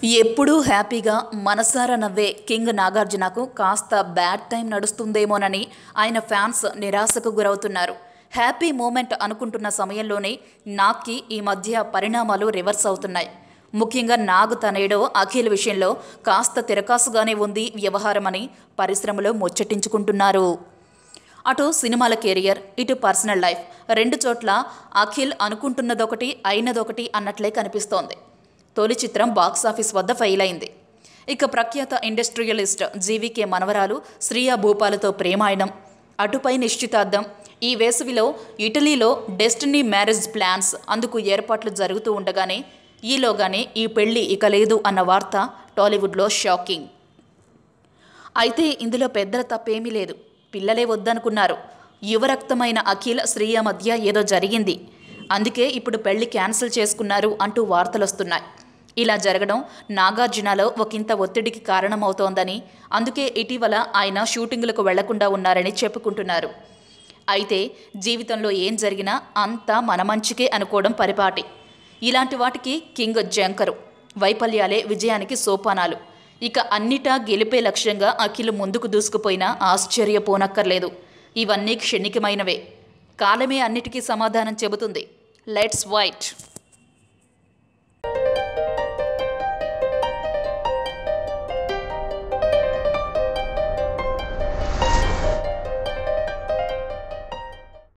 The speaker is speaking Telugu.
ఎప్పుడూ హ్యాపీగా మనసారా నవ్వే కింగ్ నాగార్జునకు కాస్త బ్యాడ్ టైం నడుస్తుందేమోనని ఆయన ఫ్యాన్స్ నిరాశకు గురవుతున్నారు హ్యాపీ మూమెంట్ అనుకుంటున్న సమయంలోనే నాగ్కి ఈ మధ్య పరిణామాలు రివర్స్ అవుతున్నాయి ముఖ్యంగా నాగ్ తనేడో అఖిల్ విషయంలో కాస్త తిరకాసుగానే ఉంది వ్యవహారమని పరిశ్రమలో ముచ్చటించుకుంటున్నారు అటు సినిమాల కెరియర్ ఇటు పర్సనల్ లైఫ్ రెండు చోట్ల అఖిల్ అనుకుంటున్నదొకటి అయినదొకటి అన్నట్లే కనిపిస్తోంది తొలి చిత్రం బాక్సాఫీస్ వద్ద ఫెయిల్ అయింది ఇక ప్రఖ్యాత ఇండస్ట్రియలిస్ట్ జీవికే మనవరాలు శ్రీయా భూపాలతో ప్రేమాయణం అటుపై నిశ్చితార్థం ఈ వేసవిలో ఇటలీలో డెస్టినీ మ్యారేజ్ ప్లాన్స్ అందుకు ఏర్పాట్లు జరుగుతూ ఉండగానే ఈలోగానే ఈ పెళ్లి ఇక లేదు అన్న వార్త టాలీవుడ్లో షాకింగ్ అయితే ఇందులో పెద్దల తప్పేమీ లేదు పిల్లలే వద్దనుకున్నారు యువరక్తమైన అఖిల్ శ్రీయ మధ్య ఏదో జరిగింది అందుకే ఇప్పుడు పెళ్లి క్యాన్సిల్ చేసుకున్నారు అంటూ వార్తలొస్తున్నాయి ఇలా జరగడం నాగార్జునలో ఒకంత ఒత్తిడికి కారణమవుతోందని అందుకే ఇటీవల ఆయన షూటింగులకు వెళ్లకుండా ఉన్నారని చెప్పుకుంటున్నారు అయితే జీవితంలో ఏం జరిగినా అంతా మన మంచికే అనుకోవడం పరిపాటి ఇలాంటి వాటికి కింగ్ జంకరు వైఫల్యాలే విజయానికి సోపానాలు ఇక అన్నిటా గెలిపే లక్ష్యంగా అఖిల్ ముందుకు దూసుకుపోయినా ఆశ్చర్యపోనక్కర్లేదు ఇవన్నీ క్షణికమైనవే కాలమే అన్నిటికీ సమాధానం చెబుతుంది లెట్స్ వైట్